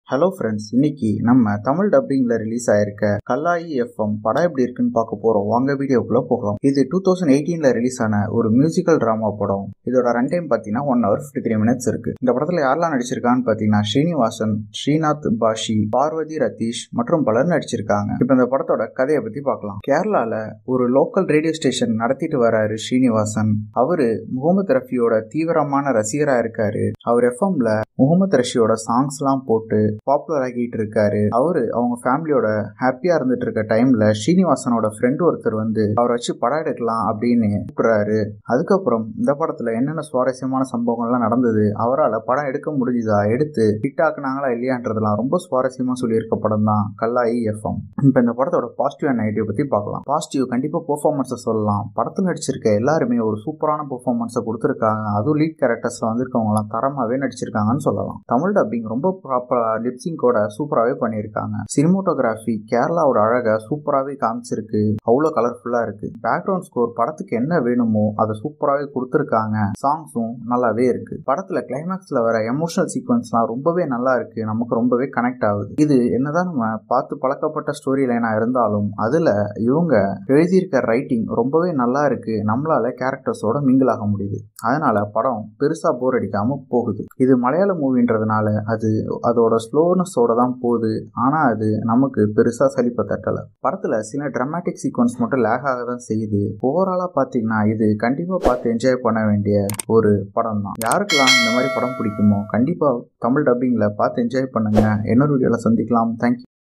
hello friends இன்னைக்கு நம்ம Tamil டப்பிங்ல release ஆயிருக்க கல்லாயி எஃப்எம் படம் எப்படி இருக்குன்னு பார்க்க போறோம் வாங்க வீடியோக்குள்ள போகலாம் இது டூ தௌசண்ட் எயிட்டீன்ல ரிலீஸ் ஆன ஒரு மியூசிக்கல் டிராமா படம் இதோட ரன் டைம் பார்த்தீங்கன்னா one hour fifty three minutes இருக்கு இந்த படத்துல யாரெல்லாம் நடிச்சிருக்கான்னு பார்த்தீங்கன்னா ஸ்ரீனிவாசன் ஸ்ரீநாத் பாஷி பார்வதி ரதீஷ் மற்றும் பலர் நடிச்சிருக்காங்க இப்போ இந்த படத்தோட கதையை பத்தி பார்க்கலாம் கேரளால ஒரு லோக்கல் ரேடியோ ஸ்டேஷன் நடத்திட்டு வராரு ஸ்ரீனிவாசன் அவரு முகமது ரஃபியோட தீவிரமான ரசிகரா இருக்காரு அவர் எஃப்எம்ல முகமது ரஷியோட சாங்ஸ்லாம் போட்டு பாப்புலர் ஆகிட்டு இருக்காரு அவரு அவங்க ஃபேமிலியோட ஹாப்பியா இருந்துட்டு இருக்க டைம்ல ஸ்ரீனிவாசனோட ஃப்ரெண்ட் ஒருத்தர் வந்து அவரை வச்சு படம் எடுக்கலாம் அப்படின்னு கூப்பிடுறாரு அதுக்கப்புறம் இந்த படத்துல என்னென்ன சுவாரஸ்யமான சம்பவங்கள்லாம் நடந்தது அவரால் படம் எடுக்க முடிஞ்சுதா எடுத்து ஹிட் ஆக்குனாங்களா இல்லையான்றதெல்லாம் ரொம்ப சுவாரஸ்யமா சொல்லியிருக்க படம் தான் கல்லாயி எஃப்எம் இப்போ இந்த படத்தோட பாசிட்டிவ் அண்ட் நெகட்டிவ் பத்தி பார்க்கலாம் பாசிட்டிவ் கண்டிப்பா பெர்ஃபார்மன்ஸை சொல்லலாம் படத்தில் நடிச்சிருக்க எல்லாருமே ஒரு சூப்பரான பெர்ஃபார்மன்ஸை கொடுத்துருக்காங்க அதுவும் லீட் கேரக்டர்ஸ்ல வந்திருக்கவங்களாம் தரமாவே நடிச்சிருக்காங்கன்னு சொல்லலாம் தமிழ் டப்பிங் ரொம்ப ப்ராப்பரா லிப்சிங்கோட சூப்பராகவே பண்ணியிருக்காங்க சினிமோட்டோகிராஃபி கேரளாவோட அழகை சூப்பராகவே காமிச்சிருக்கு அவ்வளோ கலர்ஃபுல்லாக இருக்கு பேக்ரவுண்ட் ஸ்கோர் படத்துக்கு என்ன வேணுமோ அதை சூப்பராகவே கொடுத்துருக்காங்க சாங்ஸும் நல்லாவே இருக்கு படத்துல கிளைமேக்ஸ்ல வர எமோஷனல் சீக்வன்ஸ்லாம் ரொம்பவே நல்லா இருக்கு நமக்கு ரொம்பவே கனெக்ட் ஆகுது இது என்னதான் நம்ம பார்த்து பழக்கப்பட்ட ஸ்டோரி லைனா இருந்தாலும் அதுல இவங்க எழுதியிருக்க ரைட்டிங் ரொம்பவே நல்லா இருக்கு நம்மளால கேரக்டர்ஸோட மிங்கிள் ஆக முடியுது அதனால படம் பெருசா போர் அடிக்காம போகுது இது மலையாள மூவின்றதுனால அது அதோட ஸ்லோனஸோட தான் போகுது ஆனா அது நமக்கு பெருசா சலிப்ப தட்டல படத்துல சில ட்ராமாட்டிக் சீக்வன்ஸ் மட்டும் லேக் ஆக தான் செய்யுது ஓவராலா பாத்தீங்கன்னா இது கண்டிப்பா பார்த்து என்ஜாய் பண்ண வேண்டிய ஒரு படம் தான் யாருக்கெல்லாம் இந்த மாதிரி படம் பிடிக்குமோ கண்டிப்பா தமிழ் டப்பிங்ல பார்த்து என்ஜாய் பண்ணுங்க இன்னொரு வீடியோல சந்திக்கலாம் தேங்க்யூ